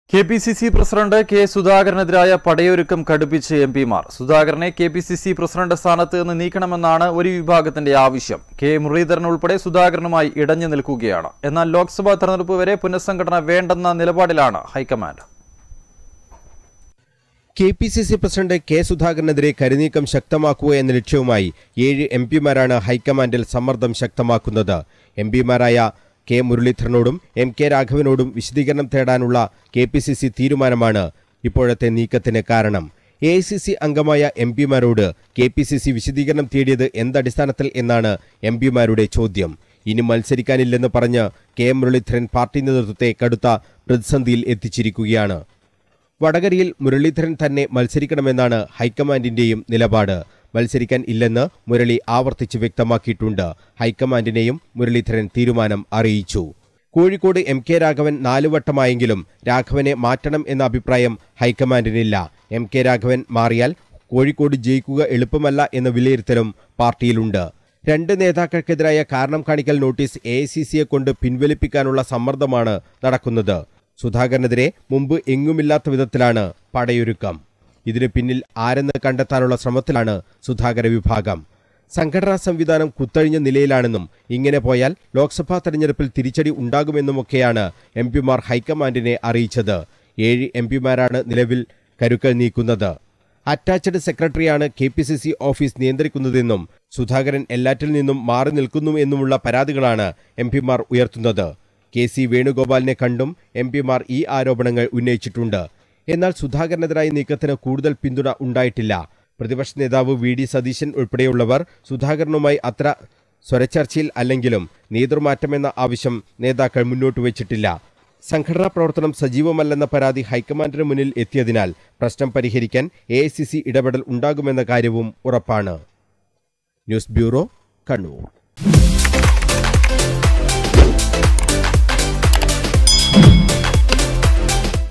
K P C C president K സുധാകരനെതിരായ പടയൊരുക്കം കടുപ്പിച്ച് എം പിമാർ സുധാകരനെ K P C C president സ്ഥാനത്ത് നിന്ന് നീക്കണമെന്നാണ് ഒരു വിഭാഗത്തിന്റെ ആവശ്യം കെ മുരളീധരൻ ഉൾപ്പെടെ സുധാകരനുമായി ഇടഞ്ഞു നിൽക്കുകയാണ് എന്നാൽ ലോക്സഭാ തെരഞ്ഞെടുപ്പ് വരെ പുനഃസംഘടന വേണ്ടെന്ന നിലപാടിലാണ് high command K P C C president K സുധാകരനെതിരെ കരുനീക്കം ശക്തമാക്കുക എന്ന ലക്ഷ്യവുമായി ഏഴ് എം പിമാരാണ് ഹൈക്കമാൻഡിൽ സമ്മർദ്ദം ശക്തമാക്കുന്നത് എം പിമാരായ കെ മുരളീധരനോടും എം കെ രാഘവനോടും വിശദീകരണം തേടാനുള്ള കെ പി സി സി തീരുമാനമാണ് ഇപ്പോഴത്തെ നീക്കത്തിന് കാരണം എ ഐ സി സി അംഗമായ എം പിമാരോട് കെ പി സി സി വിശദീകരണം തേടിയത് എന്തടിസ്ഥാനത്തിൽ എന്നാണ് എം പിമാരുടെ ചോദ്യം ഇനി മത്സരിക്കാനില്ലെന്ന് പറഞ്ഞ് കെ മുരളീധരൻ പാർട്ടി നേതൃത്വത്തെ കടുത്ത പ്രതിസന്ധിയിൽ എത്തിച്ചിരിക്കുകയാണ് വടകരയിൽ മുരളീധരൻ തന്നെ മത്സരിക്കണമെന്നാണ് ഹൈക്കമാൻഡിന്റെയും നിലപാട് മത്സരിക്കാൻ ഇല്ലെന്ന് മുരളി ആവർത്തിച്ച് വ്യക്തമാക്കിയിട്ടുണ്ട് ഹൈക്കമാൻഡിനെയും മുരളീധരൻ തീരുമാനം അറിയിച്ചു കോഴിക്കോട് എം കെ രാഘവൻ നാലു വട്ടമായെങ്കിലും രാഘവനെ മാറ്റണം എന്ന അഭിപ്രായം ഹൈക്കമാൻഡിനില്ല എം കെ രാഘവൻ മാറിയാൽ കോഴിക്കോട് ജയിക്കുക എളുപ്പമല്ല എന്ന വിലയിരുത്തലും പാർട്ടിയിലുണ്ട് രണ്ട് നേതാക്കൾക്കെതിരായ കാരണം കാണിക്കൽ നോട്ടീസ് എ ഐ സി സിയെ കൊണ്ട് പിൻവലിപ്പിക്കാനുള്ള സമ്മർദ്ദമാണ് നടക്കുന്നത് സുധാകരനെതിരെ മുമ്പ് എങ്ങുമില്ലാത്ത വിധത്തിലാണ് പടയൊരുക്കം ഇതിന് പിന്നിൽ ആരെന്ന് കണ്ടെത്താനുള്ള ശ്രമത്തിലാണ് സുധാകര വിഭാഗം സംഘടനാ സംവിധാനം കുത്തഴിഞ്ഞ നിലയിലാണെന്നും ഇങ്ങനെ പോയാൽ ലോക്സഭാ തെരഞ്ഞെടുപ്പിൽ തിരിച്ചടി ഉണ്ടാകുമെന്നുമൊക്കെയാണ് എം പിമാർ ഹൈക്കമാൻഡിനെ അറിയിച്ചത് ഏഴ് എം പിമാരാണ് നിലവിൽ കരുക്കൾ നീക്കുന്നത് അറ്റാച്ച്ഡ് സെക്രട്ടറിയാണ് K P C C office നിയന്ത്രിക്കുന്നതെന്നും സുധാകരൻ എല്ലാറ്റിൽ നിന്നും മാറി നിൽക്കുന്നു എന്നുമുള്ള പരാതികളാണ് എം പിമാർ ഉയർത്തുന്നത് കെ സി വേണുഗോപാലിനെ കണ്ടും എം പിമാർ ഈ ആരോപണങ്ങൾ ഉന്നയിച്ചിട്ടുണ്ട് എന്നാൽ സുധാകരനെതിരായ നീക്കത്തിന് കൂടുതൽ പിന്തുണ ഉണ്ടായിട്ടില്ല പ്രതിപക്ഷ നേതാവ് വി ഡി സതീശൻ ഉൾപ്പെടെയുള്ളവർ സുധാകരനുമായി അത്ര സ്വരച്ചർച്ചയിൽ അല്ലെങ്കിലും നേതൃമാറ്റമെന്ന ആവശ്യം നേതാക്കൾ മുന്നോട്ട് വച്ചിട്ടില്ല സംഘടനാ പ്രവർത്തനം സജീവമല്ലെന്ന പരാതി ഹൈക്കമാൻഡിന് മുന്നിൽ എത്തിയതിനാൽ പ്രശ്നം പരിഹരിക്കാൻ എ ഇടപെടൽ ഉണ്ടാകുമെന്ന കാര്യവും ഉറപ്പാണ് ന്യൂസ് ബ്യൂറോ കണ്ണൂർ